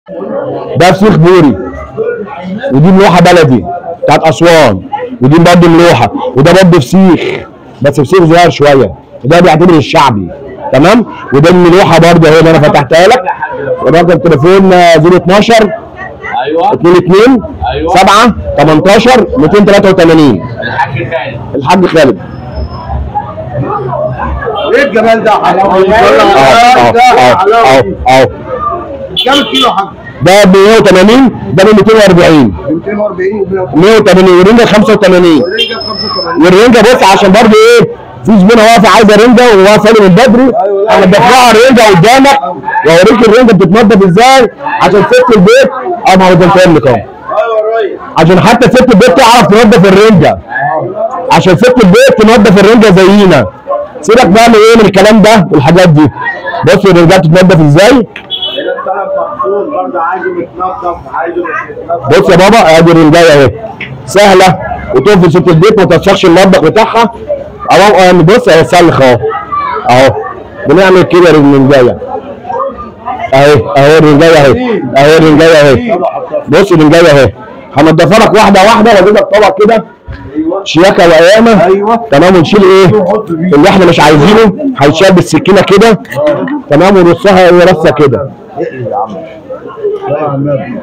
ده فسيخ بوري ودي ملوحه بلدي بتاعت اسوان ودي برضه ملوحه وده برضه فسيخ بس فسيخ صغير شويه وده بيعتبر الشعبي تمام وده الملوحه برضه اهي اللي انا فتحتها لك ورقم التليفون آه، 012 ايوه 22 أيوة. 7 18 283 الحاج خالد الحاج خالد ايه الجمال ده حلاوه اهو اهو اهو اهو اهو كام كيلو يا حاج؟ ده ب 180 ده ب 240 240 و 180 والرنجه 85 180 85 والرنجه بص عشان برضه ايه في زبونه واقفه عايزه رنجه وواقفه من بدري أيوة. انا بدفعها الرنجه قدامك واوريك الرنجه بتتنضف ازاي عشان ست البيت اه ما هو ده الفهم اهو ايوه يا ريس عشان حتى ست البيت تعرف تنضف الرنجه عشان ست البيت تنضف الرنجه زينا سيبك بقى من ايه من الكلام ده والحاجات دي بص الرنجات تتنضف ازاي هنا الطلب مقصود برضه عايزه متنضف عايزه مش متنضف بص يا بابا ادي الرنجايه اهي سهله وتقف في ست البيت ما توسخش المطبخ بتاعها اهو يعني بص اهي سلخ اهو اهو بنعمل كده الرنجايه اهي اهي الرنجايه اهي اهي الرنجايه اهي بص الرنجايه اهي هنضفها لك واحده واحده واجيب لك طبق كده ايوه شياكه وقيامه ايوه تمام ونشيل ايه اللي احنا مش عايزينه هيتشال بالسكينه كده تمام ونرصها ايه رصه كده يا عم يا النبي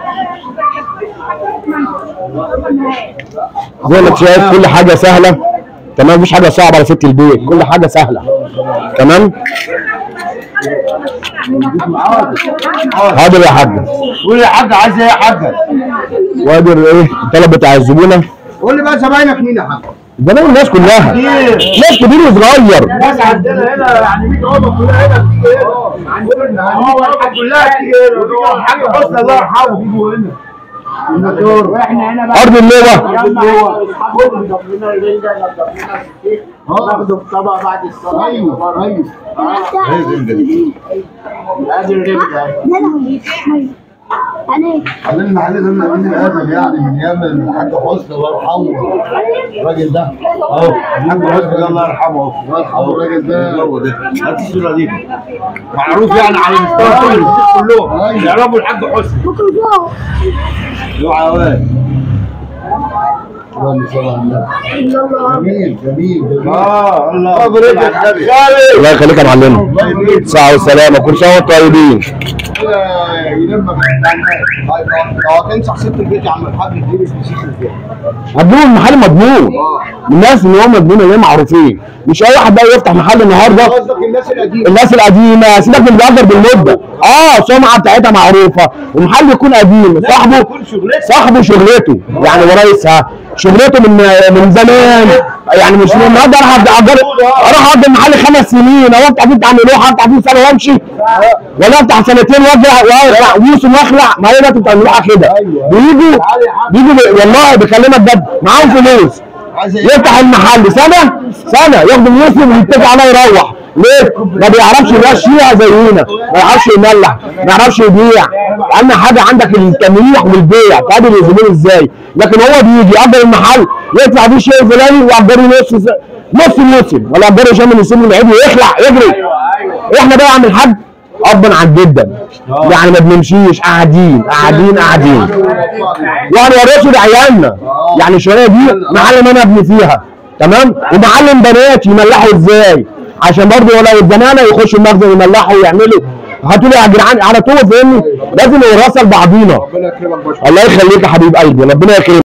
زي ما انت شايف كل حاجه سهله تمام مفيش حاجه صعبه على ست البيت كل حاجه سهله تمام حاضر يا حاج قول يا حاج عايز ايه يا حاج؟ وادي ايه الطلب بتاع الزبونه قول لي بقى زباينك مين يا حاج؟ زمان الناس كلها ناس كبير وصغير الناس عندنا هنا يعني 100 عمر كلها هنا بتيجي هنا عندنا هو كلها بتيجي هنا الحاج حسني الله يرحمه بيجوا هنا المدور واحنا هنا بقى ارض اللواء ناخده بطبق بعد الصلاه ايوه ايوه ادي الرنجة عاملين المحل ده من قبل الادب يعني من ايام الحاج حسني الله يرحمه الراجل ده اهو الحاج حسني ده الله يرحمه اهو الله يرحمه الراجل ده هو ده هات الصوره دي معروف يعني على مستوى كل الناس كلهم يعرفوا الحاج حسني له عواد اللهم صل على النبي جميل جميل جميل اه الله طب رجع خالد الله يخليك يا معلم ساعه والسلامه كل سنه وانتم طيبين يلمك لو هتنصح ست البيت يا عم الحاج تجيب الفسيخ ازاي؟ مضمون المحل مضمون الناس اللي هم مضمون اللي معروفين مش اي واحد بقى يفتح محل النهارده قصدك الناس القديمه الناس القديمه سيبك من اللي بيأجر بالمده اه السمعه بتاعتها معروفه والمحل يكون قديم صاحبه كل شغلتها صاحبه شغلته يعني ورئيسها شغلته من من زمان يعني مش من النهارده اروح أبدأ اجر اروح اقعد المحل خمس سنين او افتح فيه اعمل لوحه افتح فيه سنه وامشي ولا افتح سنتين وارجع واقلع ويوسف واخلع ما هي انتوا بتعملوها كده بيجوا بيجوا بي- والله بكلمك جد معاهم فلوس عايز ايه؟ يفتح المحل سنه سنه ياخد اليوسف ويتفق عليه يروح ليه؟ ما بيعرفش يمشيها زينا ما يعرفش يملح ما يعرفش يبيع اهم حاجه عندك التمليح والبيع تقابل الزبون ازاي لكن هو بيجي يأجر المحل يدفع فيه شيء فلاني ويأجره نص س- نص موسم ولا يأجره شهر من السن العيد ويخلع يجري احنا بقى يا عم الحاج ابا عن جدا يعني ما بنمشيش قاعدين قاعدين قاعدين وهنورثه لعيالنا يعني الشغلانه دي معلم انا ابني فيها تمام ومعلم بناتي يملحوا ازاي عشان برضه لو الزنانه يخشوا المخزن يملحوا ويعملوا هاتوا لي يا جدعان على طول فاهمني لازم نورثها لبعضينا ربنا يكرمك باشا الله يخليك يا حبيب قلبي ربنا يكرمك